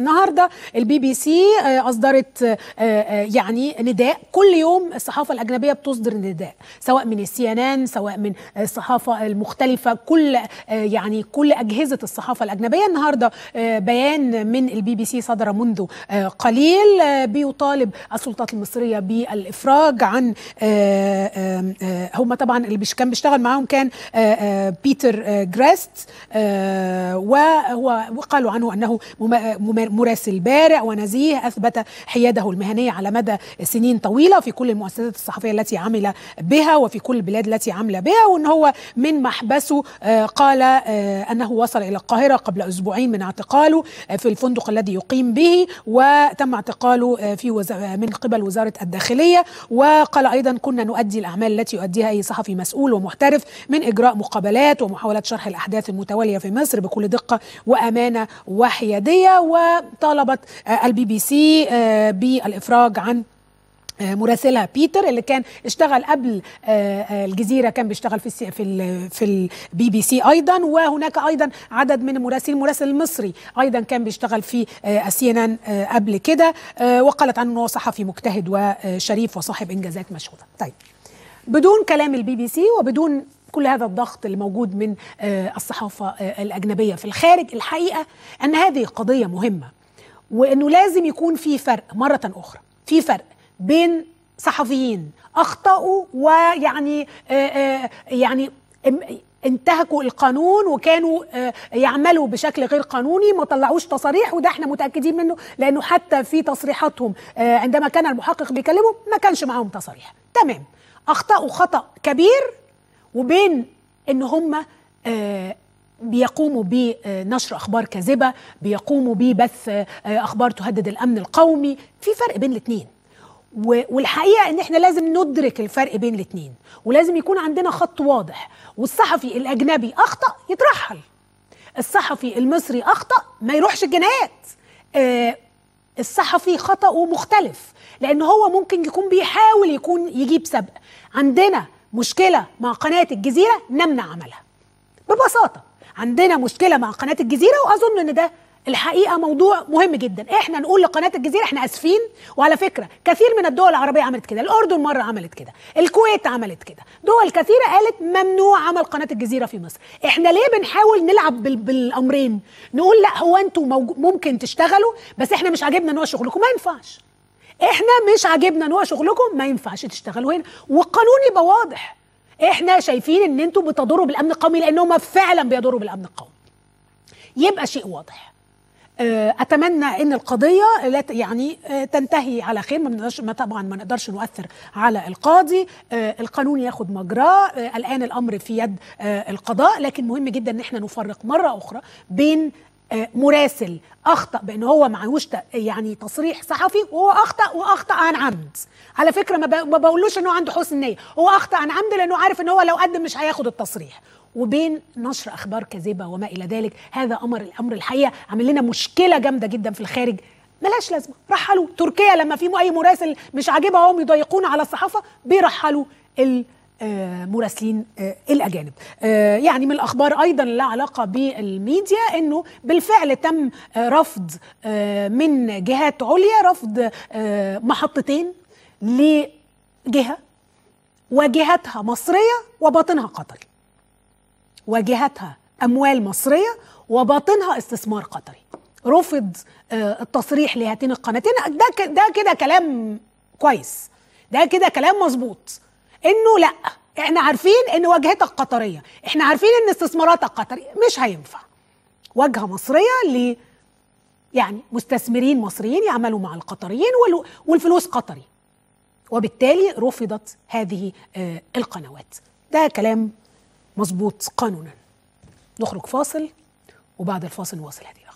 النهارده البي بي سي اصدرت يعني نداء كل يوم الصحافه الاجنبيه بتصدر نداء سواء من السي ان ان سواء من الصحافه المختلفه كل يعني كل اجهزه الصحافه الاجنبيه النهارده بيان من البي بي سي صدر منذ قليل بيطالب السلطات المصريه بالافراج عن هم طبعا اللي كان بيشتغل معاهم كان بيتر جريست وهو وقالوا عنه انه مراسل بارع ونزيه اثبت حياده المهنيه على مدى سنين طويله في كل المؤسسات الصحفيه التي عمل بها وفي كل البلاد التي عمل بها وان هو من محبسه قال انه وصل الى القاهره قبل اسبوعين من اعتقاله في الفندق الذي يقيم به وتم اعتقاله في وز... من قبل وزاره الداخليه وقال ايضا كنا نؤدي الاعمال التي يؤديها اي صحفي مسؤول ومحترف من اجراء مقابلات ومحاولات شرح الاحداث المتواليه في مصر بكل دقه وامانه وحياديه وطالبت البي بي سي بالافراج عن مراسلها بيتر اللي كان اشتغل قبل الجزيره كان بيشتغل في في ال في البي بي سي ايضا وهناك ايضا عدد من المراسلين المراسل المصري ايضا كان بيشتغل في السي ان ان قبل كده وقالت عنه صحفي مجتهد وشريف وصاحب انجازات مشهوده طيب بدون كلام البي بي سي وبدون كل هذا الضغط اللي موجود من الصحافه الاجنبيه في الخارج الحقيقه ان هذه قضيه مهمه وانه لازم يكون في فرق مره اخرى في فرق بين صحفيين اخطاوا ويعني آآ يعني انتهكوا القانون وكانوا يعملوا بشكل غير قانوني ما طلعوش تصاريح وده احنا متاكدين منه لانه حتى في تصريحاتهم عندما كان المحقق بيكلمهم ما كانش معاهم تصاريح تمام اخطاوا خطا كبير وبين ان هم بيقوموا بنشر اخبار كاذبه بيقوموا ببث اخبار تهدد الامن القومي في فرق بين الاثنين والحقيقه ان احنا لازم ندرك الفرق بين الاثنين ولازم يكون عندنا خط واضح والصحفي الاجنبي اخطا يترحل الصحفي المصري اخطا ما يروحش الجنايات آه الصحفي خطأه مختلف لان هو ممكن يكون بيحاول يكون يجيب سبق عندنا مشكله مع قناه الجزيره نمنع عملها ببساطه عندنا مشكله مع قناه الجزيره واظن ان ده الحقيقه موضوع مهم جدا احنا نقول لقناه الجزيره احنا اسفين وعلى فكره كثير من الدول العربيه عملت كده الاردن مره عملت كده الكويت عملت كده دول كثيره قالت ممنوع عمل قناه الجزيره في مصر احنا ليه بنحاول نلعب بال... بالامرين نقول لا هو انتوا موج... ممكن تشتغلوا بس احنا مش عاجبنا نوع شغلكم ما ينفعش احنا مش عاجبنا نوع شغلكم ما ينفعش تشتغلوا هنا والقانون يبقى واضح احنا شايفين ان انتوا بتضروا بالامن القومي لانهم فعلا بيضروا بالامن القومي يبقى شيء واضح اتمنى ان القضيه لا يعني تنتهي على خير ما بنقدرش ما طبعا ما نقدرش نؤثر على القاضي القانون ياخد مجراه الان الامر في يد القضاء لكن مهم جدا ان احنا نفرق مره اخرى بين مراسل اخطا بان هو معهوش يعني تصريح صحفي وهو اخطا واخطا عن عمد على فكره ما بقولوش انه عنده حسن نيه هو اخطا عن عمد لانه عارف ان هو لو قدم مش هياخد التصريح وبين نشر اخبار كاذبه وما الى ذلك هذا امر الامر الحقيقه عامل لنا مشكله جامده جدا في الخارج ملاش لازمه رحلوا تركيا لما في اي مراسل مش عاجبها هم يضيقون على الصحافه بيرحلوا المراسلين الاجانب يعني من الاخبار ايضا اللي علاقه بالميديا انه بالفعل تم رفض من جهات عليا رفض محطتين لجهه وجهتها مصريه وباطنها قطري وجهتها اموال مصريه وباطنها استثمار قطري رفض التصريح لهاتين القناتين ده ده كده كلام كويس ده كده كلام مظبوط انه لا احنا عارفين ان واجهتك قطريه احنا عارفين ان استثماراتك قطري مش هينفع واجهه مصريه ل يعني مستثمرين مصريين يعملوا مع القطريين والفلوس قطري وبالتالي رفضت هذه القنوات ده كلام مظبوط قانونا نخرج فاصل وبعد الفاصل نواصل هذه